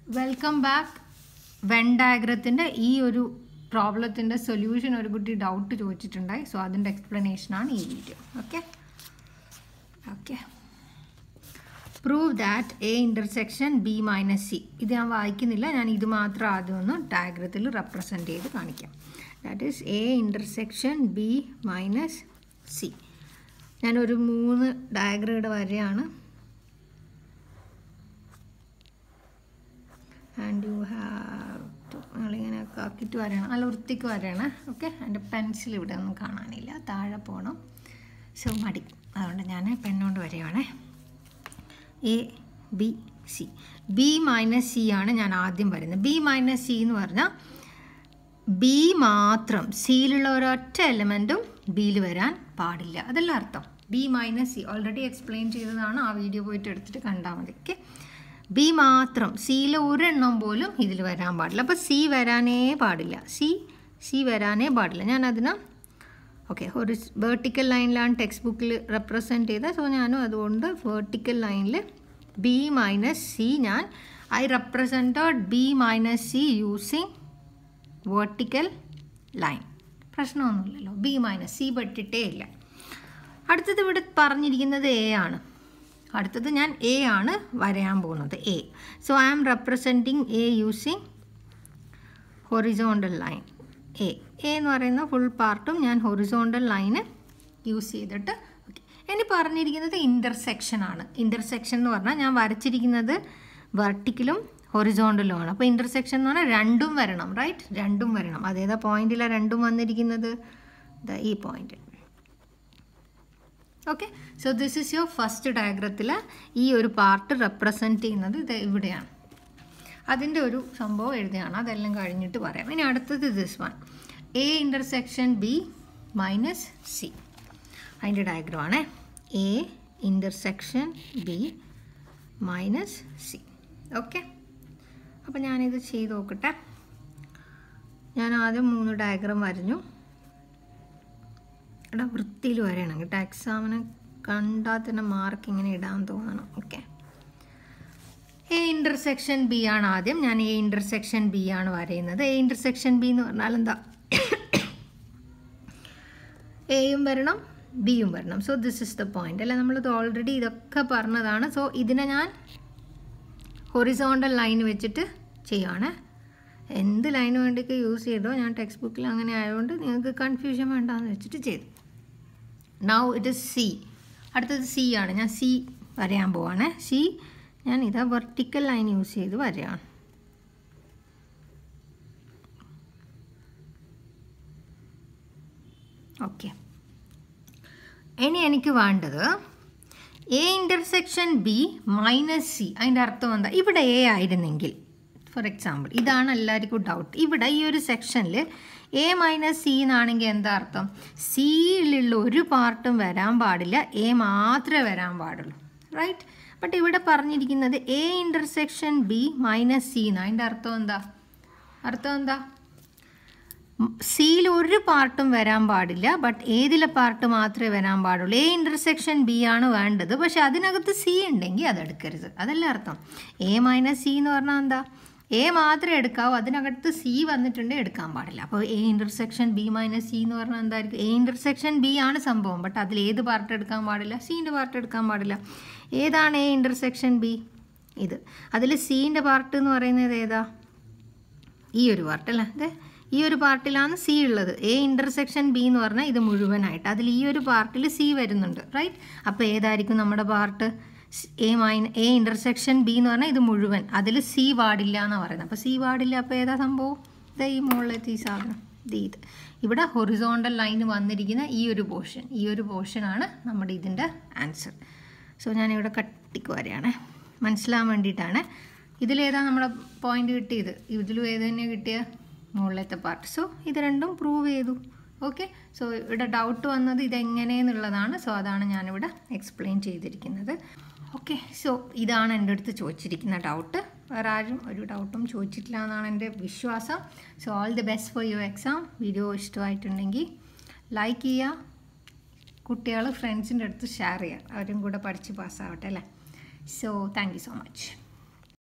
welcome back when ഡയഗ്രത്തിൻ്റെ ഈ ഒരു പ്രോബ്ലത്തിൻ്റെ solution ഒരു കുട്ടി ഡൗട്ട് ചോദിച്ചിട്ടുണ്ടായി സോ അതിൻ്റെ എക്സ്പ്ലനേഷനാണ് ഈ video okay okay prove that A intersection B minus C ഇത് ഞാൻ വായിക്കുന്നില്ല ഞാൻ ഇത് മാത്രം ആദ്യം ഒന്ന് ഡയഗ്രത്തിൽ റെപ്രസെൻറ്റ് ചെയ്ത് കാണിക്കാം that is A intersection B minus C ഞാനൊരു മൂന്ന് ഡയഗ്രം ഇവിടെ വരെയാണ് ആൻഡ് യു ഹാവ് ടു നിങ്ങളിങ്ങനെ ആക്കിയിട്ട് വരണം നല്ല വൃത്തിക്ക് വരണം ഓക്കെ എൻ്റെ പെൻസിൽ ഇവിടെ ഒന്നും കാണാനില്ല താഴെ പോകണം സോ മടി അതുകൊണ്ട് ഞാൻ പെണ്ണുകൊണ്ട് വരികയാണേ A B C B minus C ആണ് ഞാൻ ആദ്യം വരുന്നത് ബി മൈനസ് സി എന്ന് പറഞ്ഞാൽ ബി മാത്രം സിയിലുള്ള ഒരൊറ്റ എലമെൻറ്റും ബിയിൽ വരാൻ പാടില്ല അതല്ല അർത്ഥം B minus C already explain ചെയ്തതാണ് ആ വീഡിയോ പോയിട്ട് എടുത്തിട്ട് കണ്ടാൽ മതി ഓക്കെ ബി മാത്രം സിയിൽ ഒരെണ്ണം പോലും ഇതിൽ വരാൻ പാടില്ല അപ്പോൾ സി വരാനേ പാടില്ല സി സി വരാനേ പാടില്ല ഞാൻ അതിന് ഓക്കെ ഒരു വേർട്ടിക്കൽ ലൈനിലാണ് ടെക്സ്റ്റ് ബുക്കിൽ റെപ്രസെൻറ്റ് ചെയ്തത് സോ ഞാനും അതുകൊണ്ട് വേർട്ടിക്കൽ ലൈനിൽ ബി മൈനസ് സി ഞാൻ I represented B minus C using vertical line പ്രശ്നമൊന്നുമില്ലല്ലോ ബി മൈനസ് സി പെട്ടിട്ടേ ഇല്ല അടുത്തത് ഇവിടെ പറഞ്ഞിരിക്കുന്നത് എ ആണ് അടുത്തത് ഞാൻ എ ആണ് വരയാൻ പോകുന്നത് A so I am representing A using horizontal line A A എന്ന് പറയുന്ന ഫുൾ പാർട്ടും ഞാൻ ഹൊറിസോണ്ടൽ ലൈന് യൂസ് ചെയ്തിട്ട് ഓക്കെ ഇനി പറഞ്ഞിരിക്കുന്നത് ഇൻ്റർസെക്ഷൻ ആണ് ഇൻ്റർസെക്ഷൻ എന്ന് പറഞ്ഞാൽ ഞാൻ വരച്ചിരിക്കുന്നത് വെർട്ടിക്കലും ഹൊറിസോണ്ടലും ആണ് അപ്പോൾ ഇൻ്റർസെക്ഷൻ എന്ന് പറഞ്ഞാൽ രണ്ടും വരണം റൈറ്റ് രണ്ടും വരണം അതേതാ പോയിന്റിലാണ് രണ്ടും വന്നിരിക്കുന്നത് ഈ point okay so this is your first ഡയഗ്രത്തിൽ ഈ ഒരു പാർട്ട് റെപ്രസെൻറ്റ് ചെയ്യുന്നത് ഇത് ഇവിടെയാണ് അതിൻ്റെ ഒരു സംഭവം എഴുതുകയാണ് അതെല്ലാം കഴിഞ്ഞിട്ട് പറയാം ഇനി അടുത്തത് this one A intersection B minus C അതിൻ്റെ ഡയഗ്രമാണ് A intersection B minus C okay അപ്പോൾ ഞാനിത് ചെയ്ത് നോക്കട്ടെ ഞാൻ ആദ്യം മൂന്ന് ഡയഗ്രാം വരഞ്ഞു എടാ വൃത്തിയിൽ വരണം കേട്ടോ എക്സാമിന് കണ്ടാൽ തന്നെ മാർക്ക് ഇങ്ങനെ ഇടാൻ തോന്നണം ഓക്കെ എ ഇൻ്റർസെക്ഷൻ ബി ആണ് ആദ്യം ഞാൻ എ ഇൻ്റർസെക്ഷൻ ബി ആണ് വരയുന്നത് എ ഇൻ്റർസെക്ഷൻ ബി എന്ന് പറഞ്ഞാൽ എന്താ എയും വരണം ബിയും വരണം so this is the point അല്ല നമ്മളിത് ഓൾറെഡി ഇതൊക്കെ പറഞ്ഞതാണ് സോ ഇതിനെ ഞാൻ ഹൊറിസോണ്ടൽ ലൈൻ വെച്ചിട്ട് ചെയ്യുവാണ് എന്ത് ലൈന് വേണ്ടിയൊക്കെ യൂസ് ചെയ്തോ ഞാൻ ടെക്സ്റ്റ് ബുക്കിൽ അങ്ങനെ ആയതുകൊണ്ട് നിങ്ങൾക്ക് കൺഫ്യൂഷൻ വേണ്ടാന്ന് വെച്ചിട്ട് ചെയ്തു നൗ ഇറ്റ് ഇസ് സി അടുത്തത് സി ആണ് ഞാൻ സി വരയാൻ പോവാണ് സി ഞാൻ ഇതാ വെർട്ടിക്കൽ ലൈൻ യൂസ് ചെയ്ത് വരയാണ് ഓക്കെ ഇനി എനിക്ക് വേണ്ടത് A intersection B minus C അതിൻ്റെ അർത്ഥം എന്താ ഇവിടെ എ ആയിരുന്നെങ്കിൽ ഫോർ എക്സാമ്പിൾ ഇതാണ് എല്ലാവർക്കും ഡൗട്ട് ഇവിടെ ഈ ഒരു സെക്ഷനിൽ എ മൈനസ് സി എന്നാണെങ്കിൽ എന്താ അർത്ഥം സിയിലുള്ള ഒരു പാർട്ടും വരാൻ പാടില്ല എ മാത്രമേ വരാൻ പാടുള്ളൂ റൈറ്റ് ബട്ട് ഇവിടെ പറഞ്ഞിരിക്കുന്നത് A intersection B minus C എന്ന് അതിൻ്റെ അർത്ഥം എന്താ അർത്ഥം എന്താ സിയിൽ ഒരു പാർട്ടും വരാൻ പാടില്ല ബട്ട് ഏതിലെ പാർട്ട് മാത്രമേ വരാൻ പാടുള്ളൂ എ ഇൻ്റർസെക്ഷൻ ബി ആണ് വേണ്ടത് പക്ഷെ അതിനകത്ത് സി ഉണ്ടെങ്കിൽ അത് എടുക്കരുത് അതല്ല അർത്ഥം എ മൈനസ് സി എന്ന് പറഞ്ഞാൽ എന്താ എ മാത്രമേ എടുക്കാവൂ അതിനകത്ത് സി വന്നിട്ടുണ്ടെങ്കിൽ എടുക്കാൻ പാടില്ല അപ്പോൾ A intersection B minus C എന്ന് പറഞ്ഞാൽ എന്തായിരിക്കും എ ഇൻ്റർസെക്ഷൻ ബി ആണ് സംഭവം ബട്ട് അതിൽ ഏത് പാർട്ട് എടുക്കാൻ പാടില്ല സീൻ്റെ പാർട്ട് എടുക്കാൻ പാടില്ല ഏതാണ് എ ഇൻ്റർസെക്ഷൻ ബി ഇത് അതിൽ സീൻ്റെ പാർട്ട് എന്ന് പറയുന്നത് ഏതാ ഈ ഒരു പാർട്ട് അല്ലേ അതെ ഈ ഒരു പാർട്ടിലാണ് സി ഉള്ളത് എ ഇൻ്റർസെക്ഷൻ ബി എന്ന് പറഞ്ഞാൽ ഇത് മുഴുവനായിട്ട് അതിൽ ഈ ഒരു പാർട്ടിൽ സി വരുന്നുണ്ട് റൈറ്റ് അപ്പോൾ ഏതായിരിക്കും നമ്മുടെ part A mine A intersection B എന്ന് പറഞ്ഞാൽ ഇത് മുഴുവൻ അതിൽ സി പാടില്ല എന്നാണ് പറയുന്നത് അപ്പോൾ സി പാടില്ല അപ്പോൾ ഏതാ സംഭവം ഇതാ ഈ മുകളിലത്തെ ഈ സാധനം ഇത് ഇത് ഇവിടെ ഹൊറിസോണ്ടൽ ലൈൻ വന്നിരിക്കുന്ന ഈ ഒരു പോർഷൻ ഈ ഒരു പോർഷനാണ് നമ്മുടെ ഇതിൻ്റെ ആൻസർ സോ ഞാനിവിടെ കട്ടിക്ക് വരെയാണ് മനസ്സിലാവാൻ വേണ്ടിയിട്ടാണ് ഇതിലേതാ നമ്മുടെ പോയിന്റ് കിട്ടിയത് ഇതിലും ഏത് തന്നെയാണ് കിട്ടിയ മുകളിലത്തെ പാർട്ട് സോ ഇത് രണ്ടും പ്രൂവ് ചെയ്തു ഓക്കെ സോ ഇവിടെ ഡൗട്ട് വന്നത് ഇതെങ്ങനെയെന്നുള്ളതാണ് സോ അതാണ് ഞാനിവിടെ എക്സ്പ്ലെയിൻ ചെയ്തിരിക്കുന്നത് ഓക്കെ സോ ഇതാണ് എൻ്റെ അടുത്ത് ചോദിച്ചിരിക്കുന്ന ഡൗട്ട് വേറെ ആരും ഒരു ഡൗട്ടും ചോദിച്ചിട്ടില്ല എന്നാണ് എൻ്റെ വിശ്വാസം so all the best for your exam video ഇഷ്ടമായിട്ടുണ്ടെങ്കിൽ ലൈക്ക് ചെയ്യുക കുട്ടികൾ ഫ്രണ്ട്സിൻ്റെ അടുത്ത് ഷെയർ ചെയ്യുക അവരും കൂടെ പഠിച്ച് പാസ്സാവട്ടെ അല്ലേ so thank you so much